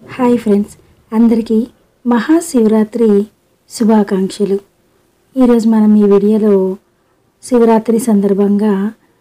hi friends అందరికీ మహాశివరాత్రి శుభాకాంక్షలు ఈరోజు మనం ఈ వీడియోలో శివరాత్రి సందర్భంగా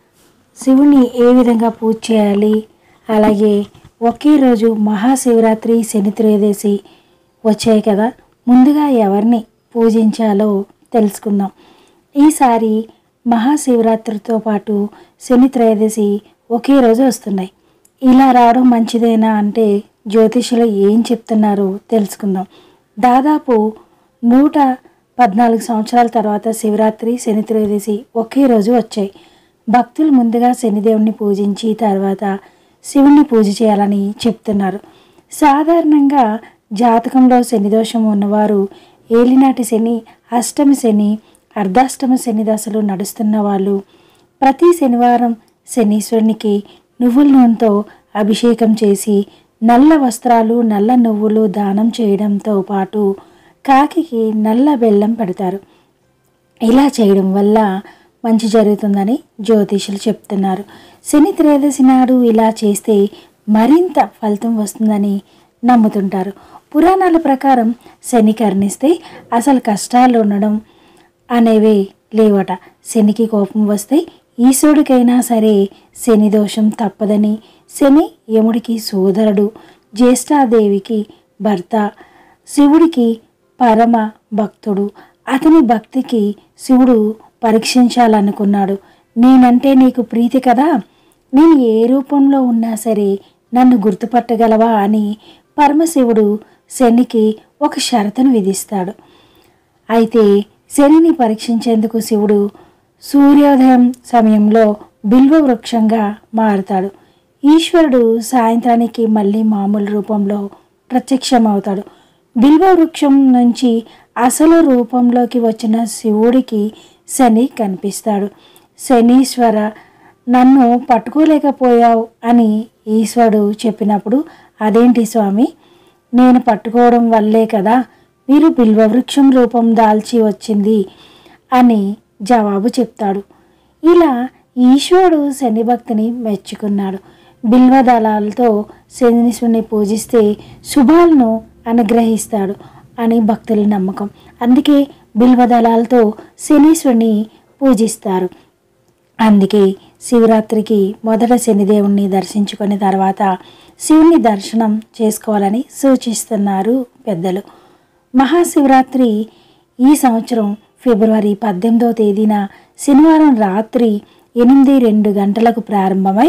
శివుని ఏ విధంగా పూజ చేయాలి అలాగే ఒకే రోజు మహాశివరాత్రి శని త్రయోదశి వచ్చాయి కదా ముందుగా ఎవరిని పూజించాలో తెలుసుకుందాం ఈసారి మహాశివరాత్రితో పాటు శని త్రయోదశి ఒకే రోజు వస్తున్నాయి ఇలా రావడం మంచిదేనా అంటే జ్యోతిషులు ఏం చెప్తున్నారో తెలుసుకుందాం దాదాపు నూట పద్నాలుగు సంవత్సరాల తర్వాత శివరాత్రి శని త్రయోదశి ఒకే రోజు వచ్చాయి భక్తులు ముందుగా శనిదేవుణ్ణి పూజించి తర్వాత శివుణ్ణి పూజ చేయాలని చెప్తున్నారు సాధారణంగా జాతకంలో శని దోషం ఉన్నవారు ఏలినాటి శని అష్టమి శని అర్ధాష్టమ శని దశలు నడుస్తున్న వాళ్ళు ప్రతి శనివారం శనీశ్వరునికి నువ్వుల నూనెతో అభిషేకం చేసి నల్ల వస్త్రాలు నల్ల నువ్వులు దానం చేయడంతో పాటు కాకికి నల్ల బెల్లం పెడతారు ఇలా చేయడం వల్ల మంచి జరుగుతుందని జ్యోతిషులు చెప్తున్నారు శని త్రయోదశి నాడు ఇలా చేస్తే మరింత ఫలితం వస్తుందని నమ్ముతుంటారు పురాణాల ప్రకారం శని కరుణిస్తే అసలు కష్టాలు ఉండడం అనేవే లేవట శనికి కోపం వస్తే ఈశ్వరుడికైనా సరే శని దోషం తప్పదని శని యముడికి సోదరుడు జ్యేష్ఠాదేవికి భర్త శివుడికి పరమ భక్తుడు అతని భక్తికి శివుడు పరీక్షించాలనుకున్నాడు నేనంటే నీకు ప్రీతి కదా నేను ఏ రూపంలో ఉన్నా సరే నన్ను గుర్తుపట్టగలవా అని పరమశివుడు శనికి ఒక షరతును విధిస్తాడు అయితే శనిని పరీక్షించేందుకు శివుడు సూర్యోదయం సమయంలో బిల్వ వృక్షంగా మారుతాడు ఈశ్వరుడు సాయంత్రానికి మళ్ళీ మామూలు రూపంలో ప్రత్యక్షమవుతాడు బిల్వ వృక్షం నుంచి అసలు రూపంలోకి వచ్చిన శివుడికి శని కనిపిస్తాడు శనీశ్వర నన్ను పట్టుకోలేకపోయావు అని ఈశ్వరుడు చెప్పినప్పుడు అదేంటి స్వామి నేను పట్టుకోవడం వల్లే కదా మీరు బిల్వవృక్షం రూపం దాల్చి వచ్చింది అని జవాబు చెప్తాడు ఇలా ఈశ్వరుడు శని భక్తిని మెచ్చుకున్నాడు బిల్వ దళాలతో శనీశ్వరుని పూజిస్తే శుభాలను అనుగ్రహిస్తాడు అని భక్తుల నమ్మకం అందుకే బిల్వ దళాలతో శనీశ్వరుని పూజిస్తారు అందుకే శివరాత్రికి మొదట శనిదేవుణ్ణి దర్శించుకుని తర్వాత శివుని దర్శనం చేసుకోవాలని సూచిస్తున్నారు పెద్దలు మహాశివరాత్రి ఈ సంవత్సరం ఫిబ్రవరి పద్దెనిమిదో తేదీన శనివారం రాత్రి ఎనిమిది రెండు గంటలకు ప్రారంభమై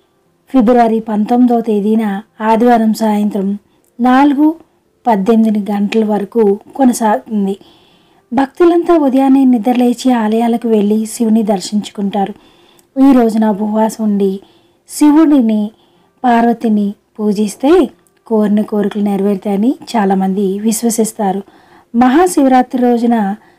ఫిబ్రవరి పంతొమ్మిదో తేదీన ఆదివారం సాయంత్రం నాలుగు పద్దెనిమిది గంటల వరకు కొనసాగుతుంది భక్తులంతా ఉదయాన్నే నిద్రలేచి ఆలయాలకు వెళ్ళి శివుని దర్శించుకుంటారు ఈ రోజున ఉపవాసం ఉండి శివుడిని పార్వతిని పూజిస్తే కోరిన కోరికలు నెరవేరుతాయని చాలామంది విశ్వసిస్తారు మహాశివరాత్రి రోజున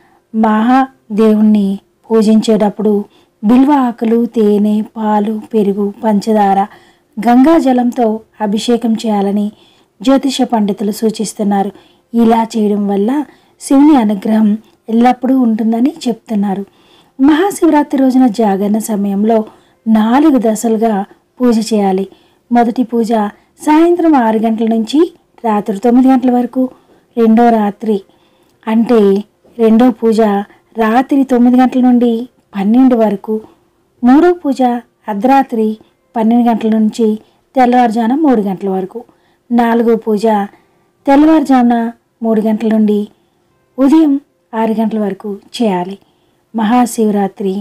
మహాదేవుణ్ణి పూజించేటప్పుడు బిల్వ ఆకులు తేనె పాలు పెరుగు పంచదార గంగా జలంతో అభిషేకం చేయాలని జ్యోతిష పండితులు సూచిస్తున్నారు ఇలా చేయడం వల్ల శివుని అనుగ్రహం ఎల్లప్పుడూ ఉంటుందని చెప్తున్నారు మహాశివరాత్రి రోజున జాగరణ సమయంలో నాలుగు దశలుగా పూజ చేయాలి మొదటి పూజ సాయంత్రం ఆరు గంటల నుంచి రాత్రి తొమ్మిది గంటల వరకు రెండో రాత్రి అంటే రెండో పూజ రాత్రి తొమ్మిది గంటల నుండి పన్నెండు వరకు మూడో పూజ అర్ధరాత్రి పన్నెండు గంటల నుంచి తెల్లవారుజామున మూడు గంటల వరకు నాలుగో పూజ తెల్లవారుజామున మూడు గంటల నుండి ఉదయం ఆరు గంటల వరకు చేయాలి మహాశివరాత్రి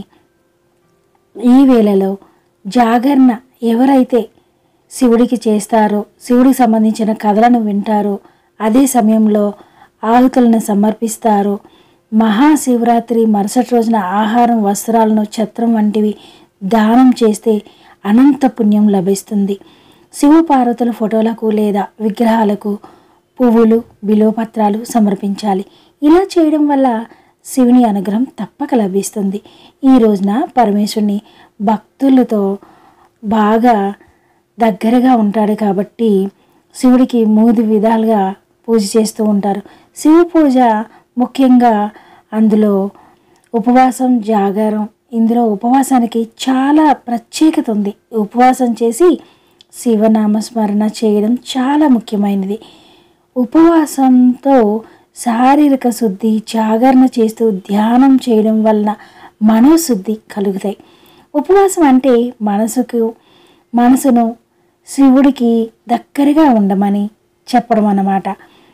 ఈ వేళలో జాగరణ ఎవరైతే శివుడికి చేస్తారో శివుడికి సంబంధించిన కథలను వింటారో అదే సమయంలో ఆహుతులను సమర్పిస్తారో మహాశివరాత్రి మరుసటి రోజున ఆహారం వస్త్రాలను ఛత్రం వంటివి దానం చేస్తే అనంత పుణ్యం లభిస్తుంది శివపార్వతుల ఫోటోలకు లేదా విగ్రహాలకు పువ్వులు బిలోపత్రాలు సమర్పించాలి ఇలా చేయడం వల్ల శివుని అనుగ్రహం తప్పక లభిస్తుంది ఈ రోజున పరమేశ్వరుని భక్తులతో బాగా దగ్గరగా ఉంటాడు కాబట్టి శివుడికి మూడు విధాలుగా పూజ చేస్తూ ఉంటారు శివ పూజ ముఖ్యంగా అందులో ఉపవాసం జాగారం ఇందులో ఉపవాసానికి చాలా ప్రత్యేకత ఉంది ఉపవాసం చేసి శివనామస్మరణ చేయడం చాలా ముఖ్యమైనది ఉపవాసంతో శారీరక శుద్ధి జాగరణ చేస్తూ ధ్యానం చేయడం వలన మనోశుద్ధి కలుగుతాయి ఉపవాసం అంటే మనసుకు మనసును శివుడికి దగ్గరగా ఉండమని చెప్పడం అన్నమాట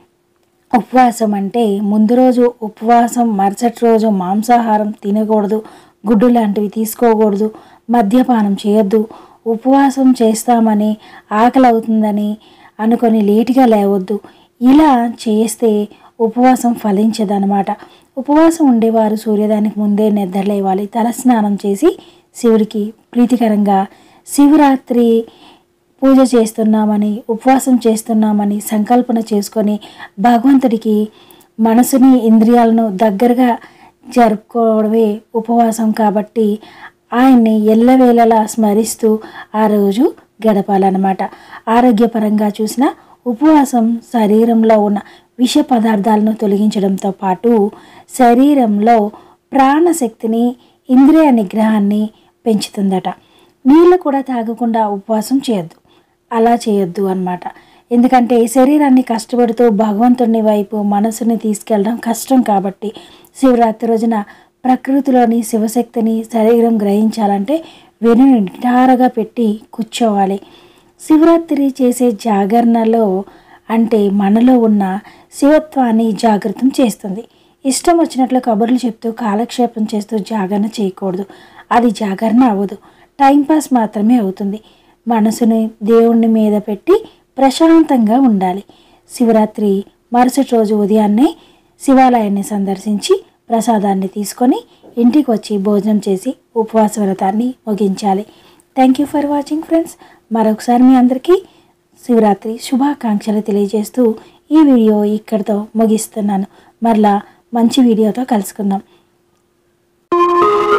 ఉపవాసం అంటే ముందు రోజు ఉపవాసం మరుసటి రోజు మాంసాహారం తినకూడదు గుడ్డు లాంటివి తీసుకోకూడదు మద్యపానం చేయొద్దు ఉపవాసం చేస్తామని ఆకలి అవుతుందని అనుకొని లేటుగా లేవద్దు ఇలా చేస్తే ఉపవాసం ఫలించదనమాట ఉపవాసం ఉండేవారు సూర్యోదయానికి ముందే నిద్రలేవాలి తలస్నానం చేసి శివుడికి ప్రీతికరంగా శివరాత్రి పూజ చేస్తున్నామని ఉపవాసం చేస్తున్నామని సంకల్పన చేసుకొని భగవంతుడికి మనసుని ఇంద్రియాలను దగ్గరగా జరుపుకోవడమే ఉపవాసం కాబట్టి ఆయన్ని ఎల్లవేళలా స్మరిస్తూ ఆ రోజు గడపాలన్నమాట ఆరోగ్యపరంగా చూసిన ఉపవాసం శరీరంలో ఉన్న విష పదార్థాలను తొలగించడంతో పాటు శరీరంలో ప్రాణశక్తిని ఇంద్రియ నిగ్రహాన్ని పెంచుతుందట నీళ్ళు కూడా తాగకుండా ఉపవాసం చేయొద్దు అలా చేయొద్దు అన్నమాట ఎందుకంటే శరీరాన్ని కష్టపడుతూ భగవంతుని వైపు మనసుని తీసుకెళ్ళడం కష్టం కాబట్టి శివరాత్రి రోజున ప్రకృతిలోని శివశక్తిని శరీరం గ్రహించాలంటే వెనుని నిటారుగా పెట్టి కూర్చోవాలి శివరాత్రి చేసే జాగరణలో అంటే మనలో ఉన్న శివత్వాన్ని జాగృతం చేస్తుంది ఇష్టం వచ్చినట్లు కబుర్లు చెప్తూ కాలక్షేపం చేస్తూ జాగరణ చేయకూడదు అది జాగరణ అవ్వదు టైంపాస్ మాత్రమే అవుతుంది మనసుని దేవుణ్ణి మీద పెట్టి ప్రశాంతంగా ఉండాలి శివరాత్రి మరుసటి రోజు ఉదయాన్నే శివాలయాన్ని సందర్శించి ప్రసాదాన్ని తీసుకొని ఇంటికి వచ్చి భోజనం చేసి ఉపవాస వ్రతాన్ని ముగించాలి thank you for watching friends మరొకసారి మీ అందరికీ శివరాత్రి శుభాకాంక్షలు తెలియజేస్తూ ఈ వీడియో ఇక్కడితో ముగిస్తున్నాను మరలా మంచి వీడియోతో కలుసుకుందాం